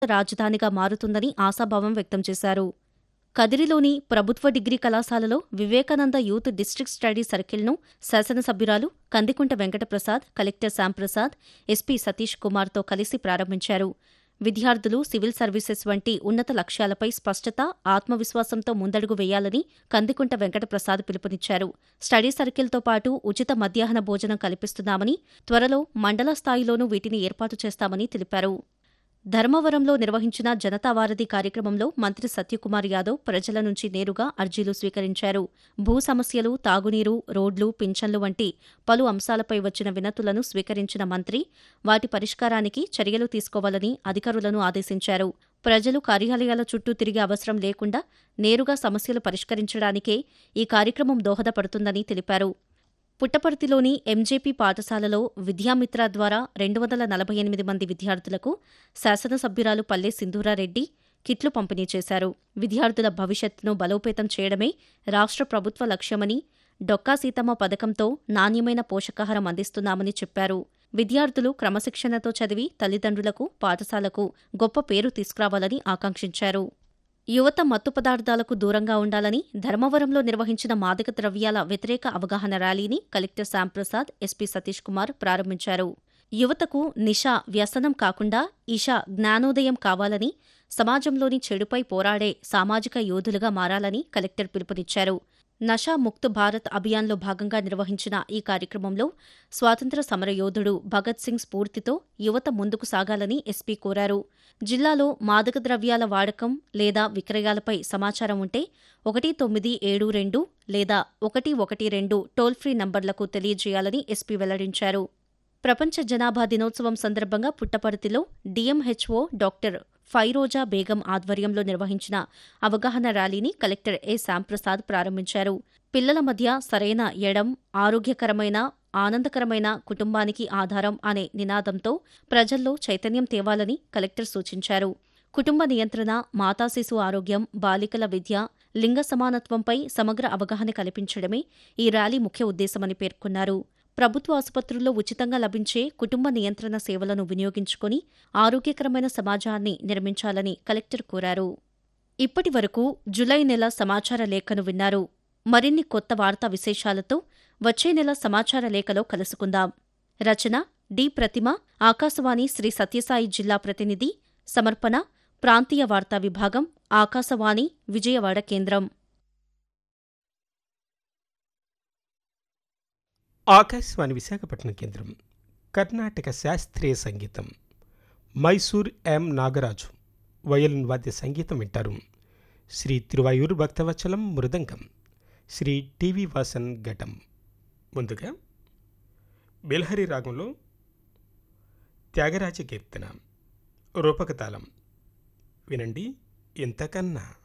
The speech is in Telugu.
రాజధానిగా మారుతుందని ఆశాభావం వ్యక్తం చేశారు కదిరిలోని ప్రభుత్వ డిగ్రీ కళాశాలలో వివేకానంద యూత్ డిస్ట్రిక్ట్ స్టడీ సర్కిల్ను శాసనసభ్యురాలు కందికుంట వెంకటప్రసాద్ కలెక్టర్ శ్యాంప్రసాద్ ఎస్పీ సతీష్ కుమార్తో కలిసి ప్రారంభించారు విద్యార్థులు సివిల్ సర్వీసెస్ వంటి ఉన్నత లక్ష్యాలపై స్పష్టత ఆత్మవిశ్వాసంతో ముందడుగు వేయాలని కందికుంట వెంకటప్రసాద్ పిలుపునిచ్చారు స్టడీ సర్కిల్తో పాటు ఉచిత మధ్యాహ్న భోజనం కల్పిస్తున్నామని త్వరలో మండల స్థాయిలోనూ వీటిని ఏర్పాటు చేస్తామని తెలిపారు ధర్మవరంలో నిర్వహించిన జనతా వారధి కార్యక్రమంలో మంత్రి సత్యకుమార్ యాదవ్ ప్రజల నుంచి నేరుగా అర్జీలు స్వీకరించారు భూ సమస్యలు తాగునీరు రోడ్లు పింఛన్లు వంటి పలు అంశాలపై వచ్చిన వినతులను స్వీకరించిన మంత్రి వాటి పరిష్కారానికి చర్యలు తీసుకోవాలని అధికారులను ఆదేశించారు ప్రజలు కార్యాలయాల చుట్టూ తిరిగే అవసరం లేకుండా నేరుగా సమస్యలు పరిష్కరించడానికే ఈ కార్యక్రమం దోహదపడుతుందని తెలిపారు పుట్టపర్తిలోని ఎంజేపీ పాఠశాలలో విద్యామిత్ర ద్వారా రెండు వందల నలభై ఎనిమిది మంది విద్యార్థులకు శాసనసభ్యురాలు పల్లె సింధూరారెడ్డి కిట్లు పంపిణీ చేశారు విద్యార్థుల భవిష్యత్తును బలోపేతం చేయడమే రాష్ట్ర ప్రభుత్వ లక్ష్యమని డొక్కా సీతమ్మ పథకంతో నాణ్యమైన పోషకాహారం అందిస్తున్నామని చెప్పారు విద్యార్థులు క్రమశిక్షణతో చదివి తల్లిదండ్రులకు పాఠశాలకు గొప్ప పేరు తీసుకురావాలని ఆకాంక్షించారు యువత మత్తు పదార్థాలకు దూరంగా ఉండాలని ధర్మవరంలో నిర్వహించిన మాదక ద్రవ్యాల వ్యతిరేక అవగాహన ర్యాలీని కలెక్టర్ శ్యాంప్రసాద్ ఎస్పీ సతీష్ కుమార్ ప్రారంభించారు యువతకు నిష వ్యసనం కాకుండా ఈష జ్ఞానోదయం కావాలని సమాజంలోని చెడుపై పోరాడే సామాజిక యోధులుగా మారాలని కలెక్టర్ పిలుపునిచ్చారు నషా ముక్త్ భారత్ అభియాన్లో భాగంగా నిర్వహించిన ఈ కార్యక్రమంలో స్వాతంత్ర సమరయోధుడు భగత్ సింగ్ స్ఫూర్తితో యువత ముందుకు సాగాలని ఎస్పీ కోరారు జిల్లాలో మాదక ద్రవ్యాల వాడకం లేదా విక్రయాలపై సమాచారం ఉంటే ఒకటి తొమ్మిది ఏడు రెండు లేదా ఒకటి ఒకటి రెండు టోల్ ఫ్రీ నంబర్లకు తెలియజేయాలని ఎస్పీ వెల్లడించారు ప్రపంచ జనాభా దినోత్సవం సందర్భంగా పుట్టపర్తిలో డిఎంహెచ్ఓ డాక్టర్ ఫైరోజా బేగం ఆధ్వర్యంలో నిర్వహించిన అవగాహన ర్యాలీని కలెక్టర్ ఏ శ్యాంప్రసాద్ ప్రారంభించారు పిల్లల మధ్య సరైన ఎడం ఆరోగ్యకరమైన ఆనందకరమైన కుటుంబానికి ఆధారం అనే నినాదంతో ప్రజల్లో చైతన్యం తేవాలని కలెక్టర్ సూచించారు కుటుంబ నియంత్రణ మాతా శిశు ఆరోగ్యం బాలికల విద్య లింగ సమానత్వంపై సమగ్ర అవగాహన కల్పించడమే ఈ ర్యాలీ ముఖ్య ఉద్దేశమని పేర్కొన్నారు ప్రభుత్వ ఆసుపత్రుల్లో ఉచితంగా లభించే కుటుంబ నియంత్రణ సేవలను వినియోగించుకుని ఆరోగ్యకరమైన సమాజాన్ని నిర్మించాలని కలెక్టర్ కోరారు ఇప్పటి వరకు జులై నెల సమాచార లేఖను విన్నారు మరిన్ని కొత్త వార్తా విశేషాలతో వచ్చే నెల సమాచార లేఖలో కలుసుకుందాం రచన డి ప్రతిమ ఆకాశవాణి శ్రీ సత్యసాయి జిల్లా ప్రతినిధి సమర్పణ ప్రాంతీయ వార్తా విభాగం ఆకాశవాణి విజయవాడ కేంద్రం ఆకాశవాణి విశాఖపట్నం కేంద్రం కర్ణాటక శాస్త్రీయ సంగీతం మైసూర్ ఎం నాగరాజు వయలిన్ వాద్య సంగీతం వింటారు శ్రీ తిరువాయూరు భక్తవచలం మృదంగం శ్రీ టివి వాసన్ ఘటం ముందుగా బిల్హరి రాగంలో త్యాగరాజ కీర్తన రూపకతాళం వినండి ఇంతకన్నా